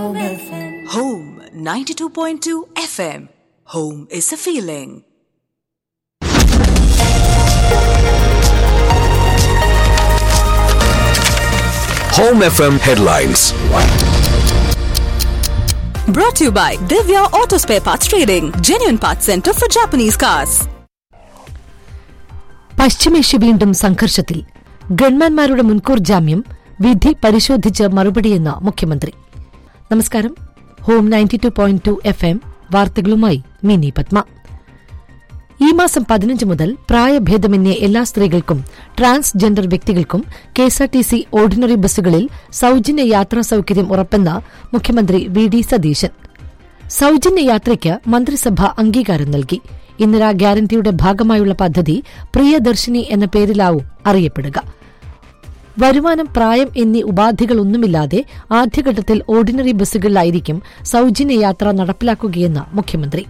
Home FM. Home 92.2 FM. Home is a feeling. Home FM headlines. Brought to you by Divya Auto Spare Parts Trading, genuine parts center for Japanese cars. പശ്ചിമേഷ്യ വീണ്ടും സംഘർഷത്തിൽ ഗൺമാൻമാരുടെ മുൻകൂർ ജാമ്യം വിധി പരിശോധിച്ച് മറുപടിയെന്ന് മുഖ്യമന്ത്രി നമസ്കാരം ഹോം ninety two point two F M വാർത്തകളുമായി മിനി പത്മ ഈ മാസം പതിനഞ്ച് മുതൽ പ്രായഭേദമന്യേ എല്ലാ സ്ത്രീകൾക്കും ട്രാൻസ്ജെൻഡർ വ്യക്തികൾക്കും കെഎസ്ആർടിസി ഓർഡിനറി ബസ്സുകളിൽ സൌജന്യ യാത്രാ സൌകര്യം ഉറപ്പെന്ന് മുഖ്യമന്ത്രി വി ഡി സതീശൻ സൌജന്യ യാത്രയ്ക്ക് മന്ത്രിസഭ അംഗീകാരം നൽകി ഇന്ദിരാ ഗ്യാരണ്ടിയുടെ ഭാഗമായുള്ള പദ്ധതി പ്രിയദർശിനി എന്ന പേരിലാവും അറിയപ്പെടുക വരുമാനം പ്രായം എന്നീ ഉപാധികളൊന്നുമില്ലാതെ ആദ്യഘട്ടത്തിൽ ഓർഡിനറി ബസ്സുകളിലായിരിക്കും സൌജന്യ യാത്ര നടപ്പിലാക്കുകയെന്ന് മുഖ്യമന്ത്രി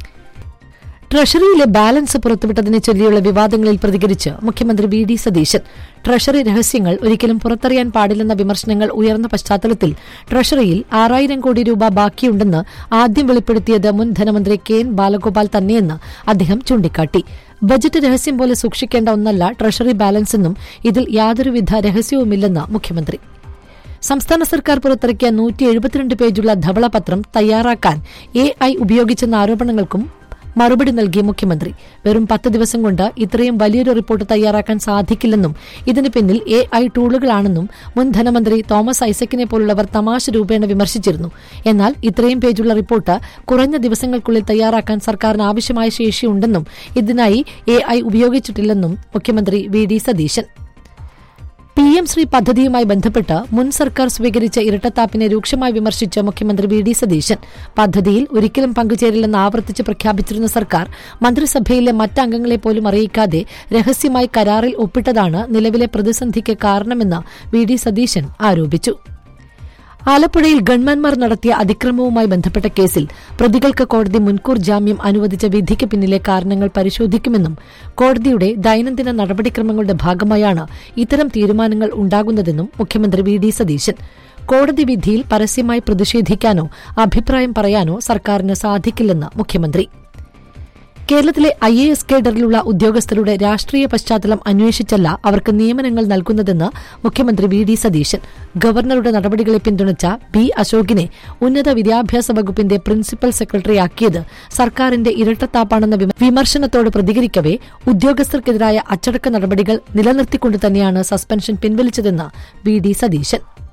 ട്രഷറിയിലെ ബാലൻസ് പുറത്തുവിട്ടതിനെ ചൊല്ലിയുള്ള വിവാദങ്ങളിൽ പ്രതികരിച്ച് മുഖ്യമന്ത്രി വി ഡി സതീശൻ ട്രഷറി രഹസ്യങ്ങൾ ഒരിക്കലും പുറത്തറിയാൻ പാടില്ലെന്ന വിമർശനങ്ങൾ ഉയർന്ന പശ്ചാത്തലത്തിൽ ട്രഷറിയിൽ ആറായിരം കോടി രൂപ ബാക്കിയുണ്ടെന്ന് ആദ്യം വെളിപ്പെടുത്തിയത് മുൻ ധനമന്ത്രി കെ എൻ ബാലഗോപാൽ തന്നെയെന്ന് അദ്ദേഹം ചൂണ്ടിക്കാട്ടി ബജറ്റ് രഹസ്യം പോലെ സൂക്ഷിക്കേണ്ട ഒന്നല്ല ട്രഷറി ബാലൻസ് എന്നും ഇതിൽ യാതൊരുവിധ രഹസ്യവുമില്ലെന്ന് മുഖ്യമന്ത്രി സംസ്ഥാന സർക്കാർ പുറത്തിറക്കിയ നൂറ്റി എഴുപത്തിരണ്ട് പേജുള്ള ധവളപത്രം തയ്യാറാക്കാൻ എ ഐ ഉപയോഗിച്ചെന്ന ആരോപണങ്ങൾക്കും മറുപടി നൽകിയ മുഖ്യമന്ത്രി വെറും പത്ത് ദിവസം കൊണ്ട് ഇത്രയും വലിയൊരു റിപ്പോർട്ട് തയ്യാറാക്കാൻ സാധിക്കില്ലെന്നും ഇതിന് പിന്നിൽ എ ഐ ടൂളുകളാണെന്നും മുൻ ധനമന്ത്രി തോമസ് ഐസക്കിനെ പോലുള്ളവർ തമാശ രൂപേണ വിമർശിച്ചിരുന്നു എന്നാൽ ഇത്രയും പേജുള്ള റിപ്പോർട്ട് കുറഞ്ഞ ദിവസങ്ങൾക്കുള്ളിൽ തയ്യാറാക്കാൻ സർക്കാരിന് ആവശ്യമായ ശേഷിയുണ്ടെന്നും ഇതിനായി എ ഐ ഉപയോഗിച്ചിട്ടില്ലെന്നും മുഖ്യമന്ത്രി V D Satheesan P M Shri പദ്ധതിയുമായി ബന്ധപ്പെട്ട് മുൻ സർക്കാർ സ്വീകരിച്ച ഇരട്ടത്താപ്പിനെ രൂക്ഷമായി വിമർശിച്ച മുഖ്യമന്ത്രി വി ഡി സതീശൻ പദ്ധതിയിൽ ഒരിക്കലും പങ്കുചേരില്ലെന്ന് ആവർത്തിച്ച് പ്രഖ്യാപിച്ചിരുന്ന സർക്കാർ മന്ത്രിസഭയിലെ മറ്റംഗങ്ങളെ പോലും അറിയിക്കാതെ രഹസ്യമായി കരാറിൽ ഒപ്പിട്ടതാണ് നിലവിലെ പ്രതിസന്ധിക്ക് കാരണമെന്ന് വി ഡി സതീശൻ ആരോപിച്ചു ആലപ്പുഴയിൽ ഗൺമാൻമാർ നടത്തിയ അതിക്രമവുമായി ബന്ധപ്പെട്ട കേസിൽ പ്രതികൾക്ക് കോടതി മുൻകൂർ ജാമ്യം അനുവദിച്ച വിധിക്ക് പിന്നിലെ കാരണങ്ങൾ പരിശോധിക്കുമെന്നും കോടതിയുടെ ദൈനംദിന നടപടിക്രമങ്ങളുടെ ഭാഗമായാണ് ഇത്തരം തീരുമാനങ്ങൾ ഉണ്ടാകുന്നതെന്നും മുഖ്യമന്ത്രി വി ഡി സതീശൻ കോടതി വിധിയിൽ പരസ്യമായി പ്രതിഷേധിക്കാനോ അഭിപ്രായം പറയാനോ സർക്കാരിന് സാധിക്കില്ലെന്ന് മുഖ്യമന്ത്രി കേരളത്തിലെ ഐ എ എസ് കേഡറിലുള്ള ഉദ്യോഗസ്ഥരുടെ രാഷ്ട്രീയ പശ്ചാത്തലം അന്വേഷിച്ചല്ല അവർക്ക് നിയമനങ്ങൾ നൽകുന്നതെന്ന് മുഖ്യമന്ത്രി വി ഡി സതീശൻ ഗവർണറുടെ നടപടികളെ പിന്തുണച്ച ബി അശോകിനെ ഉന്നത വിദ്യാഭ്യാസ വകുപ്പിന്റെ പ്രിൻസിപ്പൽ സെക്രട്ടറിയാക്കിയത് സർക്കാരിന്റെ ഇരട്ടത്താപ്പാണെന്ന വിമ- വിമർശനത്തോട് പ്രതികരിക്കവെ ഉദ്യോഗസ്ഥർക്കെതിരായ അച്ചടക്ക നടപടികൾ നിലനിർത്തിക്കൊണ്ട് തന്നെയാണ് സസ്പെൻഷൻ പിൻവലിച്ചതെന്ന് വി ഡി സതീശൻ